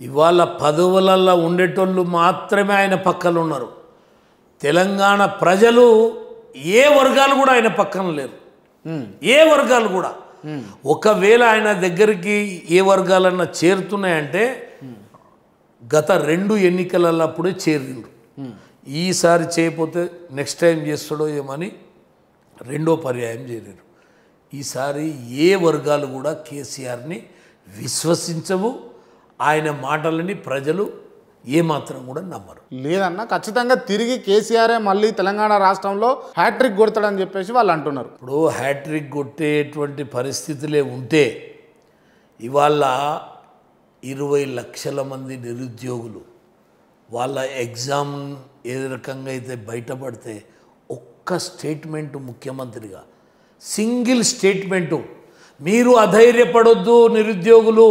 ఇవాళ పదవులల్లో ఉండేటోళ్ళు మాత్రమే ఆయన పక్కన ఉన్నారు తెలంగాణ ప్రజలు ఏ వర్గాలు కూడా ఆయన పక్కన లేరు ఏ వర్గాలు కూడా ఒకవేళ ఆయన దగ్గరికి ఏ వర్గాలన్నా చేరుతున్నాయంటే గత రెండు ఎన్నికలలో అప్పుడే చేరిండ్రు ఈసారి చేయకపోతే నెక్స్ట్ టైం చేస్తాడో ఏమని రెండో పర్యాయం చేరారు ఈసారి ఏ వర్గాలు కూడా కేసీఆర్ని విశ్వసించవు ఆయన మాటలని ప్రజలు ఏమాత్రం కూడా నమ్మరు లేదన్న ఖచ్చితంగా తిరిగి కేసీఆరే మళ్ళీ తెలంగాణ రాష్ట్రంలో హ్యాట్రిక్ కొడతాడని చెప్పేసి వాళ్ళు అంటున్నారు ఇప్పుడు హ్యాట్రిక్ కొట్టేటువంటి పరిస్థితులే ఉంటే ఇవాళ ఇరవై లక్షల మంది నిరుద్యోగులు వాళ్ళ ఎగ్జామ్ ఏ రకంగా అయితే బయటపడితే ఒక్క స్టేట్మెంట్ ముఖ్యమంత్రిగా సింగిల్ స్టేట్మెంటు మీరు అధైర్యపడొద్దు నిరుద్యోగులు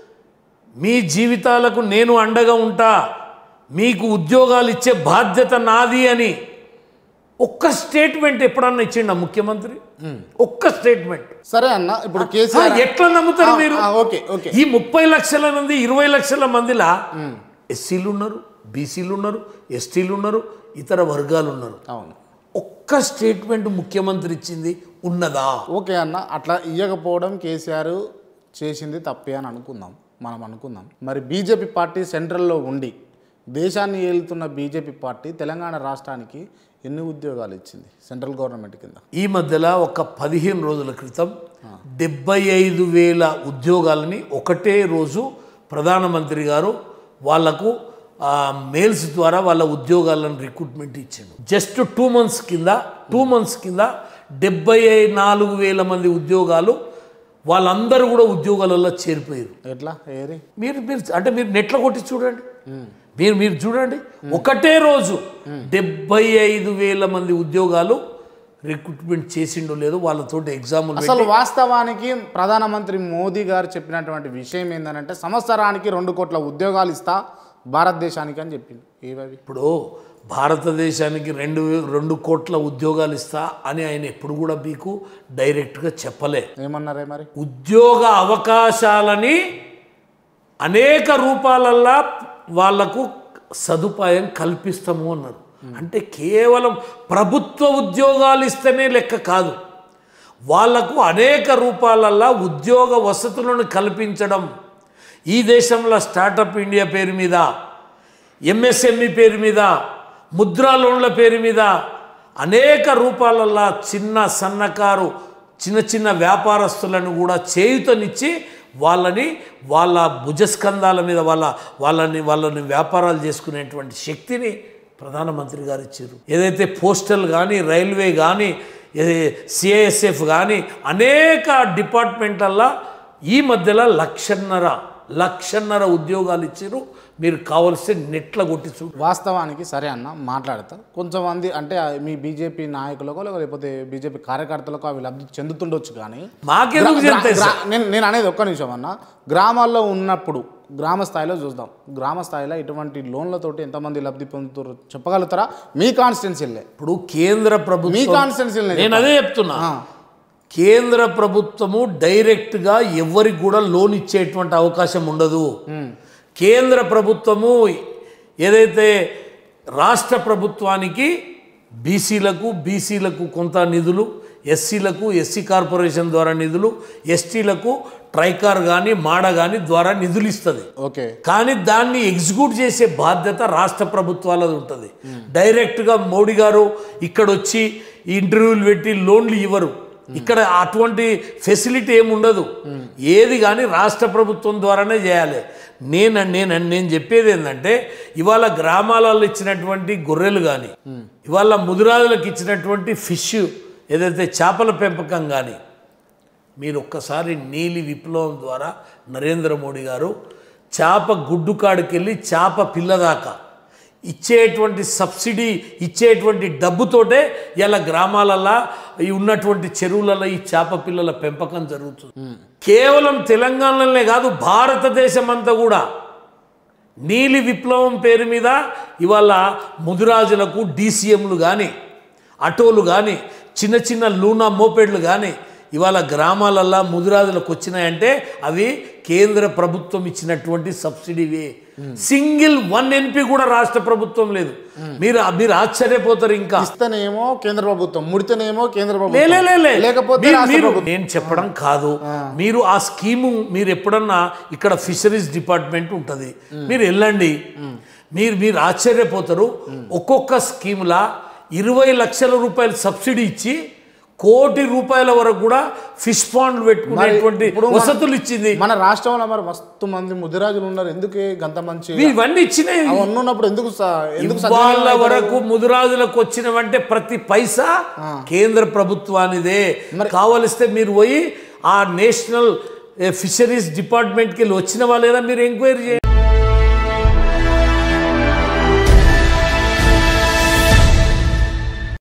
మీ జీవితాలకు నేను అండగా ఉంటా మీకు ఉద్యోగాలు ఇచ్చే బాధ్యత నాది అని ఒక్క స్టేట్మెంట్ ఎప్పుడన్నా ఇచ్చిండ ముఖ్యమంత్రి ఒక్క స్టేట్మెంట్ సరే అన్న ఇప్పుడు ఆ, కేసీఆర్ ఎట్లా నమ్ముతారు ఆ, మీరు ఆ, ఓకే ఓకే ఈ ముప్పై లక్షల మంది ఇరవై లక్షల మందిలా ఎస్సీలు ఉన్నారు బీసీలు ఉన్నారు ఎస్టీలు ఉన్నారు ఇతర వర్గాలు ఉన్నారు అవును ఒక్క స్టేట్మెంట్ ముఖ్యమంత్రి ఇచ్చింది ఉన్నదా ఓకే అన్న అట్లా ఇవ్వకపోవడం కేసీఆర్ చేసింది తప్పే అని అనుకుందాం మనం అనుకుందాం మరి బీజేపీ పార్టీ సెంట్రల్లో ఉండి దేశాన్ని ఏలుతున్న బీజేపీ పార్టీ తెలంగాణ రాష్ట్రానికి ఎన్ని ఉద్యోగాలు ఇచ్చింది సెంట్రల్ గవర్నమెంట్ కింద ఈ మధ్యలో ఒక పదిహేను రోజుల క్రితం డెబ్బై ఐదు వేల ఉద్యోగాలని ఒకటే రోజు ప్రధానమంత్రి గారు వాళ్లకు మెయిల్స్ ద్వారా వాళ్ళ ఉద్యోగాలను రిక్రూట్మెంట్ ఇచ్చిండు జస్ట్ టూ మంత్స్ కింద టూ మంత్స్ కింద డెబ్బై నాలుగు వేల మంది ఉద్యోగాలు వాళ్ళందరూ కూడా ఉద్యోగాలలో చేరిపోయారు ఎట్లా ఏరి మీరు మీరు అంటే మీరు నెట్లో కొట్టి చూడండి మీరు మీరు చూడండి ఒకటే రోజు డెబ్బై ఐదు వేల మంది ఉద్యోగాలు రిక్రూట్మెంట్ చేసిండో లేదో వాళ్ళతోటి ఎగ్జాములు అసలు వాస్తవానికి ప్రధానమంత్రి మోదీ గారు చెప్పినటువంటి విషయం ఏంటంటే సంవత్సరానికి రెండు కోట్ల ఉద్యోగాలు ఇస్తా భారతదేశానికి అని చెప్పింది ఏవవి ఇప్పుడు భారతదేశానికి రెండు రెండు కోట్ల ఉద్యోగాలు ఇస్తా అని ఆయన ఎప్పుడు కూడా మీకు డైరెక్ట్గా చెప్పలే ఏమన్నారే మరి ఉద్యోగ అవకాశాలని అనేక రూపాలల్లా వాళ్లకు సదుపాయం కల్పిస్తాము అన్నారు అంటే కేవలం ప్రభుత్వ ఉద్యోగాలు ఇస్తేనే లెక్క కాదు వాళ్లకు అనేక రూపాలల్లా ఉద్యోగ వసతులను కల్పించడం ఈ దేశంలో స్టార్టప్ ఇండియా పేరు మీద ఎంఎస్ఎంఈ పేరు మీద ముద్రా లోన్ల పేరు మీద అనేక రూపాలల్లా చిన్న సన్నకారు చిన్న చిన్న వ్యాపారస్తులను కూడా చేయుతనిచ్చి వాళ్ళని వాళ్ళ భుజస్కంధాల మీద వాళ్ళ వాళ్ళని వాళ్ళని వ్యాపారాలు చేసుకునేటువంటి శక్తిని ప్రధానమంత్రి గారు ఇచ్చారు ఏదైతే పోస్టల్ కానీ రైల్వే కానీ సిఐఎస్ఎఫ్ కానీ అనేక డిపార్ట్మెంట్లల్లో ఈ మధ్యలో లక్షన్నర లక్షన్నర ఉద్యోగాలు ఇచ్చారు మీరు కావలసిన నెట్ల కొట్టి చూడు వాస్తవానికి సరే అన్న మాట్లాడతా కొంచెం మంది అంటే ఆ మీ బీజేపీ నాయకులకో లేకపోతే బీజేపీ కార్యకర్తలకు అవి లబ్ధి చెందుతుండొచ్చు కానీ మాకెందుకు గ్రా- చెప్తాయి గ్రా- నేను నేను అనేది ఒక్క నిమిషం అన్న గ్రామాల్లో ఉన్నప్పుడు గ్రామ స్థాయిలో చూద్దాం గ్రామ స్థాయిలో ఇటువంటి లోన్లతోటి ఎంతమంది లబ్ధి పొందుతారు చెప్పగలుగుతారా మీ కాన్స్టిట్యున్సీలే ఇప్పుడు కేంద్ర మీ ప్రభుత్వం కాన్స్టిట్యున్సీలే నేను అదే చెప్తున్నా కేంద్ర ప్రభుత్వము డైరెక్ట్గా ఎవరికి కూడా లోన్ ఇచ్చేటువంటి అవకాశం ఉండదు కేంద్ర ప్రభుత్వము ఏదైతే రాష్ట్ర ప్రభుత్వానికి బీసీలకు బీసీలకు కొంత నిధులు ఎస్సీలకు ఎస్సీ కార్పొరేషన్ ద్వారా నిధులు ఎస్టీలకు ట్రైకార్ కానీ మాడ కానీ ద్వారా నిధులు ఇస్తుంది ఓకే కానీ దాన్ని ఎగ్జిక్యూట్ చేసే బాధ్యత రాష్ట్ర ప్రభుత్వాలది ఉంటుంది డైరెక్ట్గా మోడీ గారు ఇక్కడ వచ్చి ఈ ఇంటర్వ్యూలు పెట్టి లోన్లు ఇవ్వరు ఇక్కడ అటువంటి ఫెసిలిటీ ఏమి ఉండదు ఏది కానీ రాష్ట్ర ప్రభుత్వం ద్వారానే చేయాలి నేను నేను నేను చెప్పేది ఏంటంటే ఇవాళ గ్రామాలలో ఇచ్చినటువంటి గొర్రెలు కానీ ఇవాళ ముదిరాజులకు ఇచ్చినటువంటి ఫిష్ ఏదైతే చేపల పెంపకం కానీ మీరు ఒక్కసారి నీలి విప్లవం ద్వారా నరేంద్ర మోడీ గారు చేప గుడ్డు కాడికెళ్ళి చేప పిల్ల దాకా ఇచ్చేటువంటి సబ్సిడీ ఇచ్చేటువంటి డబ్బుతోటే ఇలా గ్రామాలల్లో ఈ ఉన్నటువంటి చెరువులలో ఈ చేప పిల్లల పెంపకం జరుగుతుంది కేవలం తెలంగాణలోనే కాదు భారతదేశం అంతా కూడా నీలి విప్లవం పేరు మీద ఇవాళ ముదిరాజులకు డీసీఎంలు కానీ ఆటోలు కానీ చిన్న చిన్న లూనా మోపెడ్లు కానీ ఇవాళ గ్రామాలల్లో ముదిరాజులకు వచ్చినాయంటే అవి కేంద్ర ప్రభుత్వం ఇచ్చినటువంటి సబ్సిడీవే సింగిల్ వన్ ఎన్పి కూడా రాష్ట్ర ప్రభుత్వం లేదు మీరు మీరు ఆశ్చర్యపోతారు ఇంకా ఇస్తేనేమో కేంద్ర ప్రభుత్వం ముడితేనేమో కేంద్ర లే, ప్రభుత్వం లే, లే, లే. లేకపోతే మీరు- రాష్ట్ర మీరు- ప్రభుత్వం నేను చెప్పడం కాదు మీరు ఆ స్కీము మీరు ఎప్పుడన్నా ఇక్కడ ఫిషరీస్ డిపార్ట్మెంట్ ఉంటుంది మీరు వెళ్ళండి మీరు మీరు ఆశ్చర్యపోతారు ఒక్కొక్క స్కీములా ఇరవై లక్షల రూపాయలు సబ్సిడీ ఇచ్చి కోటి రూపాయల వరకు కూడా ఫిష్ పాండ్లు పెట్టుకునేటువంటి ఇప్పుడు మన- వసతులు ఇచ్చింది మన రాష్ట్రంలో మరి మస్తు మంది ముదిరాజులు ఉన్నారు ఎందుకే గంత మంచి ఇవన్నీ ఇచ్చినాయి అవన్నీ ఉన్నప్పుడు ఎందుకు స- ఎందుకు వాళ్ళ సద్వినియోగం అవుతారు? వరకు ముదురాజులకు వచ్చినవంటే ప్రతి పైసా కేంద్ర ప్రభుత్వానిదే కావలిస్తే మీరు పోయి ఆ నేషనల్ ఫిషరీస్ డిపార్ట్మెంట్కి వెళ్ళి వచ్చిన వాళ్ళేదా మీరు ఎంక్వైరీ చేయండి